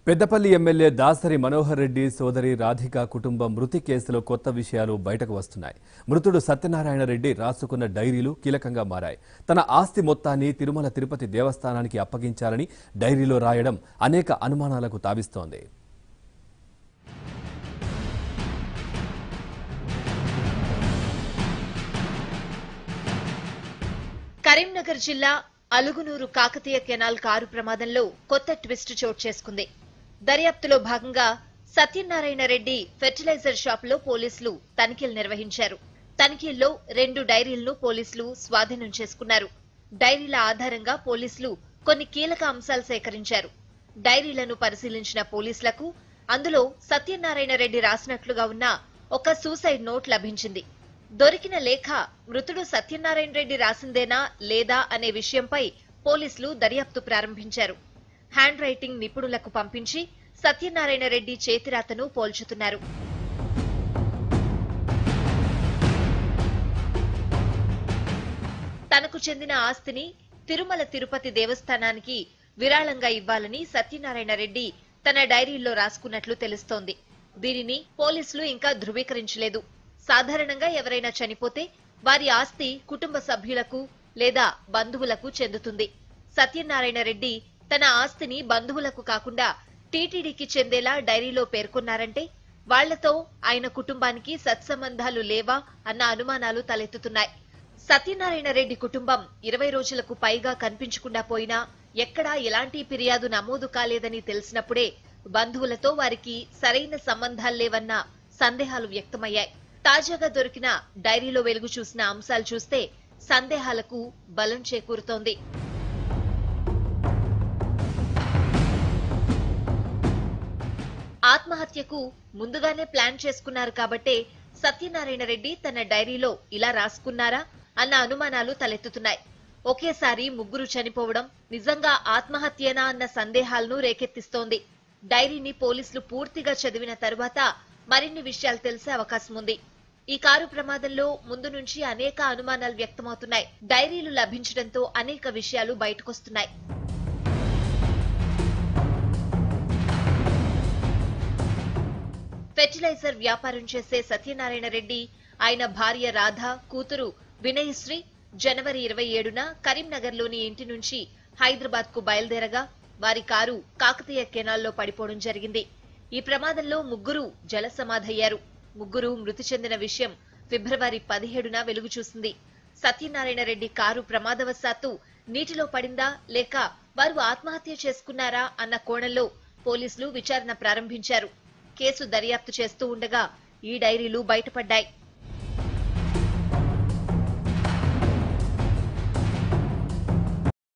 Peddapalli MLA Dasari Manohar Reddy సోదరి రాధిక కుటుంబం మృతి కేసులో కొత్త విషయాలు బయటకు వస్తున్నాయి మృతుడు సత్యనారాయణ రెడ్డి రాసుకున్న డైరీలు కీలకంగా మారాయి తన ఆస్తి మొత్తాన్ని తిరుమల తిరుపతి దేవస్థానానికి అప్పగించాలని డైరీలో రాయడం అనేక అనుమానాలకు తావిస్తోంది కరీంనగర్ జిల్లా అలుగునూరు కాకతీయ కెనాల్ కారు ప్రమాదంలో కొత్త ట్విస్ట్ చోటు చేసుకుంది దర్యాప్తులో భాగంగా సత్యనారాయణ రెడ్డి ఫెర్టిలైజర్ షాపులో పోలీసులు తనిఖీలు నిర్వహించారు తనిఖీల్లో రెండు డైరీలను పోలీసులు స్వాధీనం చేసుకున్నారు డైరీల ఆధారంగా పోలీసులు కొన్ని కీలక అంశాలు సేకరించారు డైరీలను పరిశీలించిన పోలీసులకు అందులో సత్యనారాయణ రెడ్డి రాసినట్లుగా ఉన్న ఒక సూసైడ్ నోట్ లభించింది దొరికిన లేఖ మృతుడు సత్యనారాయణ రెడ్డి రాసిందేనా లేదా అనే విషయంపై పోలీసులు దర్యాప్తు ప్రారంభించారు హ్యాండ్ రైటింగ్ నిపుణులకు పంపించి సత్యనారాయణ రెడ్డి చేతిరాతను పోల్చుతున్నారు తనకు చెందిన ఆస్తిని తిరుమల తిరుపతి దేవస్థానానికి విరాళంగా ఇవ్వాలని సత్యనారాయణ రెడ్డి తన డైరీలో రాసుకున్నట్లు తెలుస్తోంది దీనిని పోలీసులు ఇంకా ధృవీకరించలేదు సాధారణంగా ఎవరైనా చనిపోతే వారి ఆస్తి కుటుంబ సభ్యులకు లేదా బంధువులకు చెందుతుంది సత్యనారాయణ రెడ్డి తన ఆస్తిని బంధువులకు కాకుండా టీటీడీకి చెందేలా డైరీలో పేర్కొన్నారంటే వాళ్లతో ఆయన కుటుంబానికి సత్సంబంధాలు లేవా అన్న అనుమానాలు తలెత్తుతున్నాయి సత్యనారాయణ రెడ్డి కుటుంబం ఇరవై రోజులకు పైగా కనిపించకుండా పోయినా ఎక్కడా ఎలాంటి ఫిర్యాదు నమోదు కాలేదని తెలిసినప్పుడే బంధువులతో వారికి సరైన సంబంధాలు లేవన్న సందేహాలు వ్యక్తమయ్యాయి తాజాగా దొరికిన డైరీలో వెలుగు చూసిన అంశాలు చూస్తే సందేహాలకు బలం చేకూరుతోంది ఆత్మహత్యకు ముందుగానే ప్లాన్ చేసుకున్నారు కాబట్టే సత్యనారాయణ రెడ్డి తన డైరీలో ఇలా రాసుకున్నారా అన్న అనుమానాలు తలెత్తుతున్నాయి ఒకేసారి ముగ్గురు చనిపోవడం నిజంగా ఆత్మహత్యేనా అన్న సందేహాలను రేకెత్తిస్తోంది డైరీని పోలీసులు పూర్తిగా చదివిన తరువాత మరిన్ని విషయాలు తెలిసే అవకాశం ఉంది ఈ కారు ప్రమాదంలో ముందు నుంచి అనేక అనుమానాలు వ్యక్తమవుతున్నాయి డైరీలు లభించడంతో అనేక విషయాలు బయటకొస్తున్నాయి ఫెర్టిలైజర్ వ్యాపారం చేసే సత్యనారాయణ రెడ్డి ఆయన భార్య రాధ కూతురు వినయశ్రీ జనవరి ఇరవై ఏడున కరీంనగర్లోని ఇంటి నుంచి హైదరాబాద్ కు బయలుదేరగా వారి కారు కాకతీయ కెనాల్లో పడిపోవడం జరిగింది ఈ ప్రమాదంలో ముగ్గురు జల సమాధయ్యారు ముగ్గురు మృతి చెందిన విషయం ఫిబ్రవరి పదిహేడున వెలుగు చూసింది సత్యనారాయణ రెడ్డి కారు ప్రమాదవశాత్తు నీటిలో పడిందా లేక వారు ఆత్మహత్య చేసుకున్నారా అన్న కోణంలో పోలీసులు విచారణ ప్రారంభించారు కేసు దర్యాప్తు చేస్తూ ఉండగా ఈ డైరీలు బయటపడ్డాయి